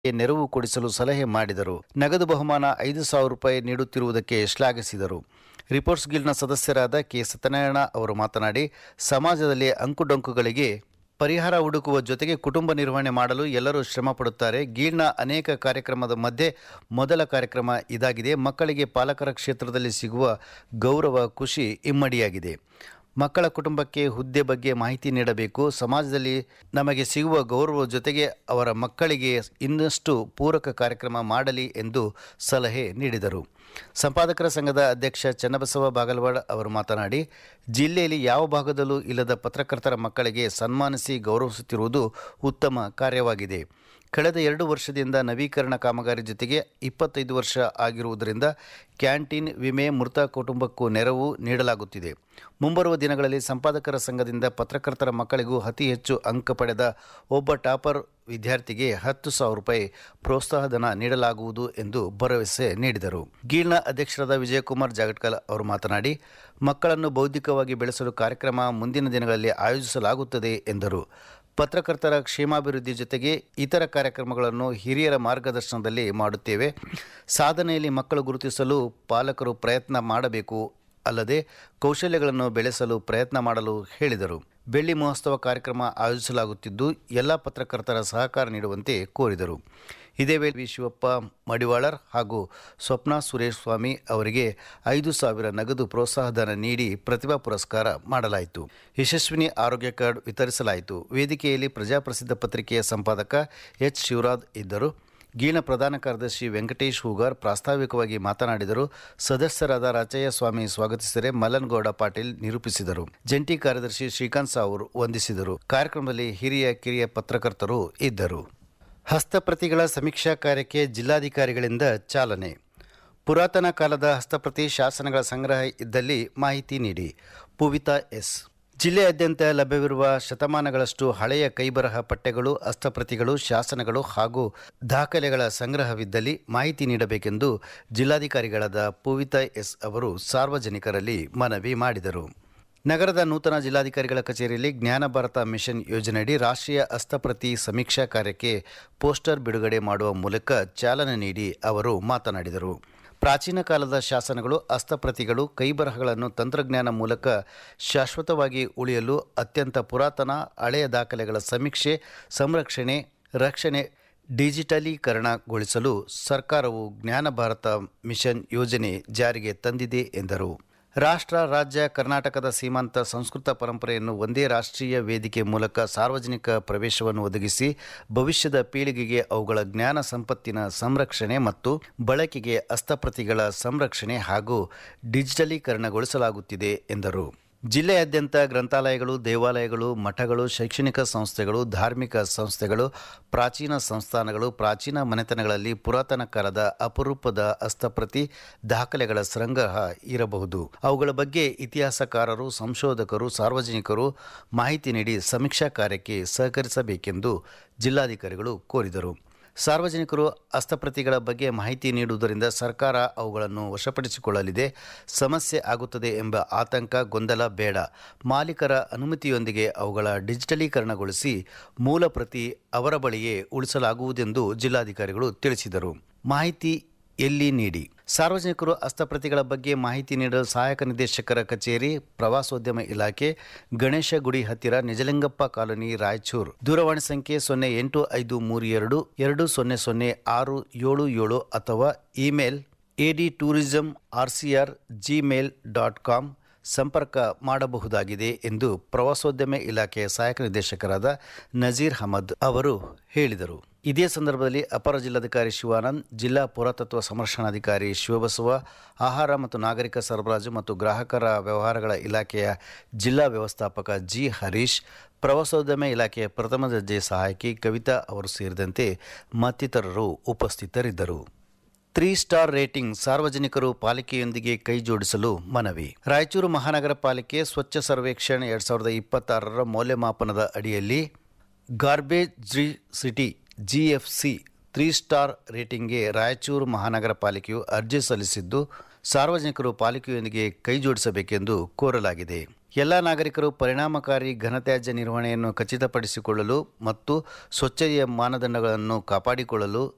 ನೆರವು ಕೊಡಿಸಲು ಸಲಹೆ ಮಾಡಿದರು ನಗದು ಬಹುಮಾನ ಐದು ಸಾವಿರ ರೂಪಾಯಿ ನೀಡುತ್ತಿರುವುದಕ್ಕೆ ಶ್ಲಾಘಿಸಿದರು ರಿಪೋರ್ಟ್ಸ್ ಗಿಲ್ಡ್ನ ಸದಸ್ಯರಾದ ಕೆ ಸತ್ಯನಾರಾಯಣ ಅವರು ಮಾತನಾಡಿ ಸಮಾಜದಲ್ಲಿ ಅಂಕುಡೊಂಕುಗಳಿಗೆ ಪರಿಹಾರ ಹುಡುಕುವ ಜೊತೆಗೆ ಕುಟುಂಬ ನಿರ್ವಹಣೆ ಮಾಡಲು ಎಲ್ಲರೂ ಶ್ರಮ ಪಡುತ್ತಾರೆ ಗೀಳ್ನ ಅನೇಕ ಕಾರ್ಯಕ್ರಮದ ಮಧ್ಯೆ ಮೊದಲ ಕಾರ್ಯಕ್ರಮ ಇದಾಗಿದೆ ಮಕ್ಕಳಿಗೆ ಪಾಲಕರ ಕ್ಷೇತ್ರದಲ್ಲಿ ಸಿಗುವ ಗೌರವ ಖುಷಿ ಇಮ್ಮಡಿಯಾಗಿದೆ ಮಕ್ಕಳ ಕುಟುಂಬಕ್ಕೆ ಹುದ್ದೆ ಬಗ್ಗೆ ಮಾಹಿತಿ ನೀಡಬೇಕು ಸಮಾಜದಲ್ಲಿ ನಮಗೆ ಸಿಗುವ ಗೌರವ ಜೊತೆಗೆ ಅವರ ಮಕ್ಕಳಿಗೆ ಇನ್ನಷ್ಟು ಪೂರಕ ಕಾರ್ಯಕ್ರಮ ಮಾಡಲಿ ಎಂದು ಸಲಹೆ ನೀಡಿದರು ಸಂಪಾದಕರ ಸಂಘದ ಅಧ್ಯಕ್ಷ ಚನ್ನಬಸವ ಬಾಗಲವಾಡ ಅವರು ಮಾತನಾಡಿ ಜಿಲ್ಲೆಯಲ್ಲಿ ಯಾವ ಭಾಗದಲ್ಲೂ ಇಲ್ಲದ ಪತ್ರಕರ್ತರ ಮಕ್ಕಳಿಗೆ ಸನ್ಮಾನಿಸಿ ಗೌರವಿಸುತ್ತಿರುವುದು ಉತ್ತಮ ಕಾರ್ಯವಾಗಿದೆ ಕಳೆದ ಎರಡು ವರ್ಷದಿಂದ ನವೀಕರಣ ಕಾಮಗಾರಿ ಜೊತೆಗೆ ಇಪ್ಪತ್ತೈದು ವರ್ಷ ಆಗಿರುವುದರಿಂದ ಕ್ಯಾಂಟೀನ್ ವಿಮೆ ಮೃತ ಕುಟುಂಬಕ್ಕೂ ನೆರವು ನೀಡಲಾಗುತ್ತಿದೆ ಮುಂಬರುವ ದಿನಗಳಲ್ಲಿ ಸಂಪಾದಕರ ಸಂಘದಿಂದ ಪತ್ರಕರ್ತರ ಮಕ್ಕಳಿಗೂ ಅತಿ ಹೆಚ್ಚು ಅಂಕ ಪಡೆದ ಒಬ್ಬ ಟಾಪರ್ ವಿದ್ಯಾರ್ಥಿಗೆ ಹತ್ತು ಸಾವಿರ ರೂಪಾಯಿ ಪ್ರೋತ್ಸಾಹಧನ ನೀಡಲಾಗುವುದು ಎಂದು ಭರವಸೆ ನೀಡಿದರು ಗೀಳ್ನ ಅಧ್ಯಕ್ಷರಾದ ವಿಜಯಕುಮಾರ್ ಜಾಗಟ್ಕಲ್ ಅವರು ಮಾತನಾಡಿ ಮಕ್ಕಳನ್ನು ಬೌದ್ಧಿಕವಾಗಿ ಬೆಳೆಸಲು ಕಾರ್ಯಕ್ರಮ ಮುಂದಿನ ದಿನಗಳಲ್ಲಿ ಆಯೋಜಿಸಲಾಗುತ್ತದೆ ಎಂದರು ಪತ್ರಕರ್ತರ ಕ್ಷೇಮಾಭಿವೃದ್ಧಿ ಜೊತೆಗೆ ಇತರ ಕಾರ್ಯಕ್ರಮಗಳನ್ನು ಹಿರಿಯರ ಮಾರ್ಗದರ್ಶನದಲ್ಲಿ ಮಾಡುತ್ತೇವೆ ಸಾಧನೆಯಲ್ಲಿ ಮಕ್ಕಳು ಗುರುತಿಸಲು ಪಾಲಕರು ಪ್ರಯತ್ನ ಮಾಡಬೇಕು ಅಲ್ಲದೆ ಕೌಶಲ್ಯಗಳನ್ನು ಬೆಳೆಸಲು ಪ್ರಯತ್ನ ಮಾಡಲು ಹೇಳಿದರು ಬೆಳ್ಳಿ ಮಹೋತ್ಸವ ಕಾರ್ಯಕ್ರಮ ಆಯೋಜಿಸಲಾಗುತ್ತಿದ್ದು ಎಲ್ಲ ಪತ್ರಕರ್ತರ ಸಹಕಾರ ನೀಡುವಂತೆ ಕೋರಿದರು ಇದೇ ವೇಳೆ ವಿ ಶಿವಪ್ಪ ಮಡಿವಾಳರ್ ಹಾಗೂ ಸ್ವಪ್ನ ಸುರೇಶ್ ಸ್ವಾಮಿ ಅವರಿಗೆ ಐದು ಸಾವಿರ ನಗದು ಪ್ರೋತ್ಸಾಹಧನ ನೀಡಿ ಪ್ರತಿಭಾ ಪುರಸ್ಕಾರ ಮಾಡಲಾಯಿತು ಯಶಸ್ವಿನಿ ಆರೋಗ್ಯ ಕಾರ್ಡ್ ವಿತರಿಸಲಾಯಿತು ವೇದಿಕೆಯಲ್ಲಿ ಪ್ರಜಾಪ್ರಸಿದ್ಧ ಪತ್ರಿಕೆಯ ಸಂಪಾದಕ ಎಚ್ ಶಿವರಾಜ್ ಇದ್ದರು ಗೀಣ ಪ್ರಧಾನ ಕಾರ್ಯದರ್ಶಿ ವೆಂಕಟೇಶ್ ಹೂಗಾರ್ ಪ್ರಾಸ್ತಾವಿಕವಾಗಿ ಮಾತನಾಡಿದರು ಸದಸ್ಯರಾದ ರಾಚಯ್ಯ ಸ್ವಾಮಿ ಸ್ವಾಗತಿಸಿದರೆ ಮಲ್ಲನಗೌಡ ಪಾಟೀಲ್ ನಿರೂಪಿಸಿದರು ಜಂಟಿ ಕಾರ್ಯದರ್ಶಿ ಶ್ರೀಕಾಂತ್ ಸಾವೂರ್ ವಂದಿಸಿದರು ಕಾರ್ಯಕ್ರಮದಲ್ಲಿ ಹಿರಿಯ ಕಿರಿಯ ಪತ್ರಕರ್ತರು ಇದ್ದರು ಹಸ್ತಪ್ರತಿಗಳ ಸಮೀಕ್ಷಾ ಕಾರ್ಯಕ್ಕೆ ಜಿಲ್ಲಾಧಿಕಾರಿಗಳಿಂದ ಚಾಲನೆ ಪುರಾತನ ಕಾಲದ ಹಸ್ತಪ್ರತಿ ಶಾಸನಗಳ ಸಂಗ್ರಹ ಇದ್ದಲ್ಲಿ ಮಾಹಿತಿ ನೀಡಿ ಪೂವಿತಾ ಎಸ್ ಜಿಲ್ಲೆಯಾದ್ಯಂತ ಲಭ್ಯವಿರುವ ಶತಮಾನಗಳಷ್ಟು ಹಳೆಯ ಕೈಬರಹ ಪಠ್ಯಗಳು ಹಸ್ತಪ್ರತಿಗಳು ಶಾಸನಗಳು ಹಾಗೂ ದಾಖಲೆಗಳ ಸಂಗ್ರಹವಿದ್ದಲ್ಲಿ ಮಾಹಿತಿ ನೀಡಬೇಕೆಂದು ಜಿಲ್ಲಾಧಿಕಾರಿಗಳಾದ ಪೂವಿತಾ ಎಸ್ ಅವರು ಸಾರ್ವಜನಿಕರಲ್ಲಿ ಮನವಿ ಮಾಡಿದರು ನಗರದ ನೂತನ ಜಿಲ್ಲಾಧಿಕಾರಿಗಳ ಕಚೇರಿಯಲ್ಲಿ ಜ್ಞಾನ ಭಾರತ ಮಿಷನ್ ಯೋಜನೆಯಡಿ ರಾಷ್ಟ್ರೀಯ ಹಸ್ತಪ್ರತಿ ಸಮೀಕ್ಷಾ ಕಾರ್ಯಕ್ಕೆ ಪೋಸ್ಟರ್ ಬಿಡುಗಡೆ ಮಾಡುವ ಮೂಲಕ ಚಾಲನೆ ನೀಡಿ ಅವರು ಮಾತನಾಡಿದರು ಪ್ರಾಚೀನ ಕಾಲದ ಶಾಸನಗಳು ಹಸ್ತಪ್ರತಿಗಳು ಕೈಬರಹಗಳನ್ನು ತಂತ್ರಜ್ಞಾನ ಮೂಲಕ ಶಾಶ್ವತವಾಗಿ ಉಳಿಯಲು ಅತ್ಯಂತ ಪುರಾತನ ಹಳೆಯ ದಾಖಲೆಗಳ ಸಮೀಕ್ಷೆ ಸಂರಕ್ಷಣೆ ರಕ್ಷಣೆ ಡಿಜಿಟಲೀಕರಣಗೊಳಿಸಲು ಸರ್ಕಾರವು ಜ್ಞಾನ ಭಾರತ ಮಿಷನ್ ಯೋಜನೆ ಜಾರಿಗೆ ತಂದಿದೆ ಎಂದರು ರಾಷ್ಟ್ರ ರಾಜ್ಯ ಕರ್ನಾಟಕದ ಸೀಮಾಂತ ಸಂಸ್ಕೃತ ಪರಂಪರೆಯನ್ನು ಒಂದೇ ರಾಷ್ಟ್ರೀಯ ವೇದಿಕೆ ಮೂಲಕ ಸಾರ್ವಜನಿಕ ಪ್ರವೇಶವನ್ನು ಒದಗಿಸಿ ಭವಿಷ್ಯದ ಪೀಳಿಗೆಗೆ ಅವುಗಳ ಜ್ಞಾನ ಸಂಪತ್ತಿನ ಸಂರಕ್ಷಣೆ ಮತ್ತು ಬಳಕೆಗೆ ಹಸ್ತಪ್ರತಿಗಳ ಸಂರಕ್ಷಣೆ ಹಾಗೂ ಡಿಜಿಟಲೀಕರಣಗೊಳಿಸಲಾಗುತ್ತಿದೆ ಎಂದರು ಜಿಲ್ಲೆಯಾದ್ಯಂತ ಗ್ರಂಥಾಲಯಗಳು ದೇವಾಲಯಗಳು ಮಠಗಳು ಶೈಕ್ಷಣಿಕ ಸಂಸ್ಥೆಗಳು ಧಾರ್ಮಿಕ ಸಂಸ್ಥೆಗಳು ಪ್ರಾಚೀನ ಸಂಸ್ಥಾನಗಳು ಪ್ರಾಚೀನ ಮನೆತನಗಳಲ್ಲಿ ಪುರಾತನ ಕಾಲದ ಅಪರೂಪದ ಹಸ್ತಪ್ರತಿ ದಾಖಲೆಗಳ ಸಂಗ್ರಹ ಇರಬಹುದು ಅವುಗಳ ಬಗ್ಗೆ ಇತಿಹಾಸಕಾರರು ಸಂಶೋಧಕರು ಸಾರ್ವಜನಿಕರು ಮಾಹಿತಿ ನೀಡಿ ಸಮೀಕ್ಷಾ ಕಾರ್ಯಕ್ಕೆ ಸಹಕರಿಸಬೇಕೆಂದು ಜಿಲ್ಲಾಧಿಕಾರಿಗಳು ಕೋರಿದರು ಸಾರ್ವಜನಿಕರು ಹಸ್ತಪ್ರತಿಗಳ ಬಗ್ಗೆ ಮಾಹಿತಿ ನೀಡುವುದರಿಂದ ಸರ್ಕಾರ ಅವುಗಳನ್ನು ವಶಪಡಿಸಿಕೊಳ್ಳಲಿದೆ ಸಮಸ್ಯೆ ಆಗುತ್ತದೆ ಎಂಬ ಆತಂಕ ಗೊಂದಲ ಬೇಡ ಮಾಲೀಕರ ಅನುಮತಿಯೊಂದಿಗೆ ಅವುಗಳ ಡಿಜಿಟಲೀಕರಣಗೊಳಿಸಿ ಮೂಲ ಪ್ರತಿ ಅವರ ಬಳಿಯೇ ಉಳಿಸಲಾಗುವುದೆಂದು ಜಿಲ್ಲಾಧಿಕಾರಿಗಳು ತಿಳಿಸಿದರು ಮಾಹಿತಿ ಎಲ್ಲಿ ನೀಡಿ ಸಾರ್ವಜನಿಕರು ಹಸ್ತಪ್ರತಿಗಳ ಬಗ್ಗೆ ಮಾಹಿತಿ ನೀಡಲು ಸಹಾಯಕ ನಿರ್ದೇಶಕರ ಕಚೇರಿ ಪ್ರವಾಸೋದ್ಯಮ ಇಲಾಖೆ ಗಣೇಶ ಗುಡಿ ಹತ್ತಿರ ನಿಜಲಿಂಗಪ್ಪ ಕಾಲೋನಿ ರಾಯಚೂರು ದೂರವಾಣಿ ಸಂಖ್ಯೆ ಸೊನ್ನೆ ಎಂಟು ಐದು ಮೂರು ಎರಡು ಎರಡು ಸೊನ್ನೆ ಸೊನ್ನೆ ಆರು ಏಳು ಏಳು ಅಥವಾ email AD tourism R C R Gmail dot com ಸಂಪರ್ಕ ಮಾಡಬಹುದಾಗಿದೆ ಎಂದು ಪ್ರವಾಸೋದ್ಯಮ ಇಲಾಖೆಯ ಸಹಾಯಕ ನಿರ್ದೇಶಕರಾದ ನಜೀರ್ ಅಹಮದ್ ಅವರು ಹೇಳಿದರು ಇದೇ ಸಂದರ್ಭದಲ್ಲಿ ಅಪರ ಜಿಲ್ಲಾಧಿಕಾರಿ ಶಿವಾನಂದ್ ಜಿಲ್ಲಾ ಪುರಾತತ್ವ ಸಂರಕ್ಷಣಾಧಿಕಾರಿ ಶಿವಬಸವ ಆಹಾರ ಮತ್ತು ನಾಗರಿಕ ಸರಬರಾಜು ಮತ್ತು ಗ್ರಾಹಕರ ವ್ಯವಹಾರಗಳ ಇಲಾಖೆಯ ಜಿಲ್ಲಾ ವ್ಯವಸ್ಥಾಪಕ ಜಿ ಹರೀಶ್ ಪ್ರವಾಸೋದ್ಯಮ ಇಲಾಖೆಯ ಪ್ರಥಮ ದರ್ಜೆ ಸಹಾಯಕಿ ಕವಿತಾ ಅವರು ಸೇರಿದಂತೆ ಮತ್ತಿತರರು ಉಪಸ್ಥಿತರಿದ್ದರು ತ್ರೀ ಸ್ಟಾರ್ ರೇಟಿಂಗ್ ಸಾರ್ವಜನಿಕರು ಪಾಲಿಕೆಯೊಂದಿಗೆ ಕೈ ಜೋಡಿಸಲು ಮನವಿ ರಾಯಚೂರು ಮಹಾನಗರ ಪಾಲಿಕೆ ಸ್ವಚ್ಛ ಸರ್ವೇಕ್ಷಣೆ ಎರಡ್ ಸಾವಿರದ ಇಪ್ಪತ್ತಾರರ ಮೌಲ್ಯಮಾಪನದ ಅಡಿಯಲ್ಲಿ garbage free city GFC three star ರೇಟಿಂಗ್ಗೆ ರಾಯಚೂರು ಮಹಾನಗರ ಪಾಲಿಕೆಯು ಅರ್ಜಿ ಸಲ್ಲಿಸಿದ್ದು ಸಾರ್ವಜನಿಕರು ಪಾಲಿಕೆಯೊಂದಿಗೆ ಕೈ ಜೋಡಿಸಬೇಕೆಂದು ಕೋರಲಾಗಿದೆ ಎಲ್ಲ ನಾಗರಿಕರು ಪರಿಣಾಮಕಾರಿ ಘನತ್ಯಾಜ್ಯ ನಿರ್ವಹಣೆಯನ್ನು ಖಚಿತಪಡಿಸಿಕೊಳ್ಳಲು ಮತ್ತು ಸ್ವಚ್ಛತೆಯ ಮಾನದಂಡಗಳನ್ನು ಕಾಪಾಡಿಕೊಳ್ಳಲು